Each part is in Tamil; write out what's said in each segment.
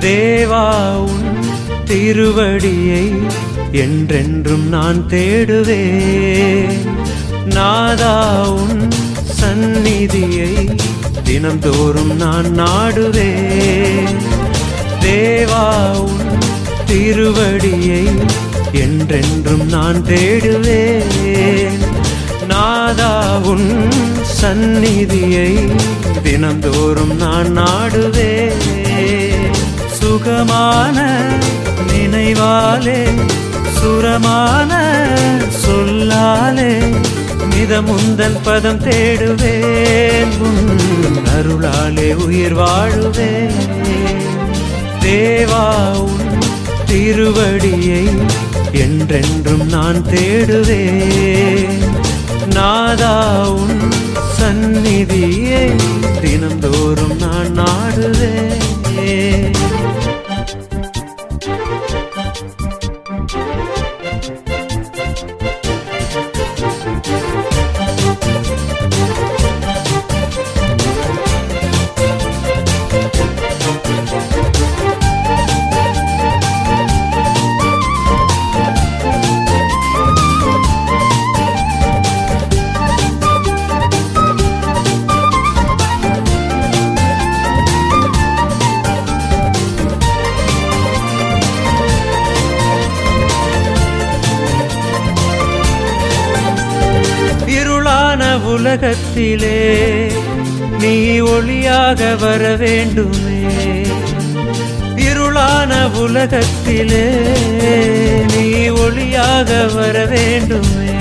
தேவா உன் திருவடியை என்றென்றும் நான் தேடுவேன் நாதா உன் சந்நிதியை தினம்தோறும் நான் நாடுவேன் தேவா உன் திருவடியை என்றென்றும் நான் தேடுவேன் நாதா உன் சந்நிதியை தினம்தோறும் நான் நாடுவேன் சுகமான நினைவாலே சுரமான சொல்லாலே மிதமுந்தன் பதம் தேடுவேன் உன் அருளாலே உயிர் வாழுவேன் தேவா உன் திருவடியை என்றென்றும் நான் தேடுவேன் நாதா உன் சந்நிதியை தினந்தோறும் நான் நாடுவேன் இருளான உலகத்திலே நீ ஒளியாக வர வேண்டுமே இருளான உலகத்திலே நீ ஒளியாக வர வேண்டுமே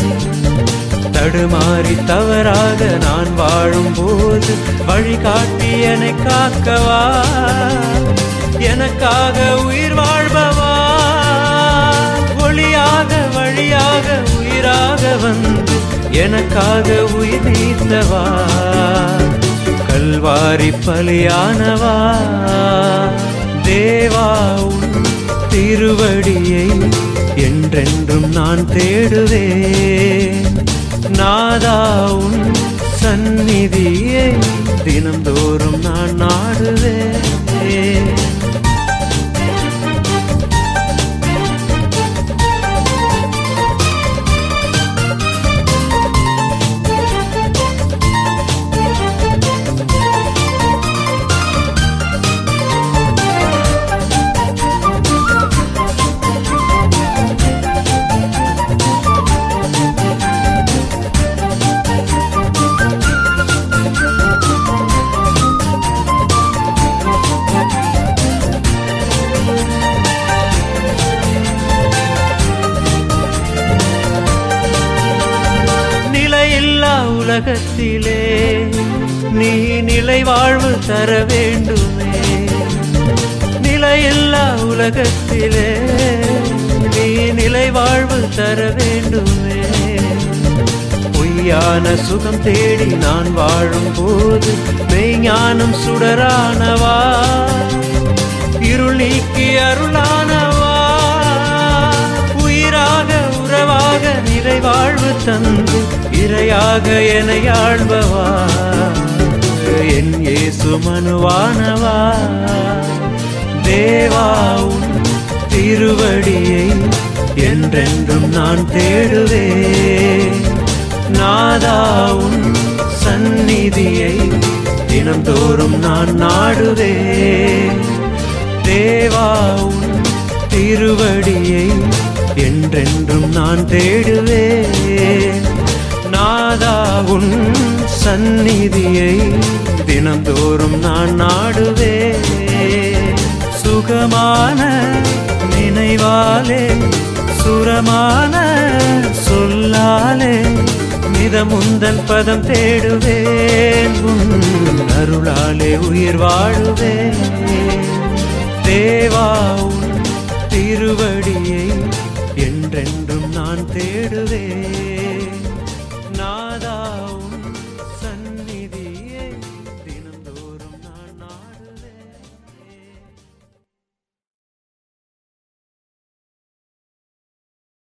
தடுமாறி தவறாக நான் வாழும் போது வழிகாட்டி என்னை காக்கவா எனக்காக உயிர் வாழ்பவா ஒளியாக வழியாக உயிராக வந்து எனக்காக உயிர் நீத்தவா கல்வாரி பலியானவா தேவா உன் திருவடியை என்றென்றும் நான் தேடுவேன் நாதா உன் சந்நிதியை தினந்தோறும் நான் நாடுவேன் நிலையில்லா உலகத்திலே நீ நிலை வாழ்வு தர வேண்டுமே நிலையில்லா உலகத்திலே நீ நிலை வாழ்வு தர வேண்டுமே பொய்யான சுகம் தேடி நான் வாழும் போது மெய்ஞானம் சுடரானவா இருள் நீக்கி அருளானவா உயிராக உறவாக நிறைவாழ்வு தந்து இரையாக என ஆழ்பவா என் இயேசு மனுவானவா தேவா உன் திருவடியை என்றென்றும் நான் தேடுவேன் நாதா உன் சந்நிதியை தினம்தோறும் நான் நாடுவேன் தேவா உன் திருவடியை என்றென்றும் நான் தேடுவேன் நாதா உன் சந்நிதியை தினந்தோறும் நான் நாடுவேன் சுகமான நினைவாலே சுரமான சொல்லாலே மிதமுந்தன் பதம் தேடுவேன் உன் அருளாலே உயிர் வாழுவேன் தேவா உன் திருவடியை என்றென்றும் நான் தேடுவேன்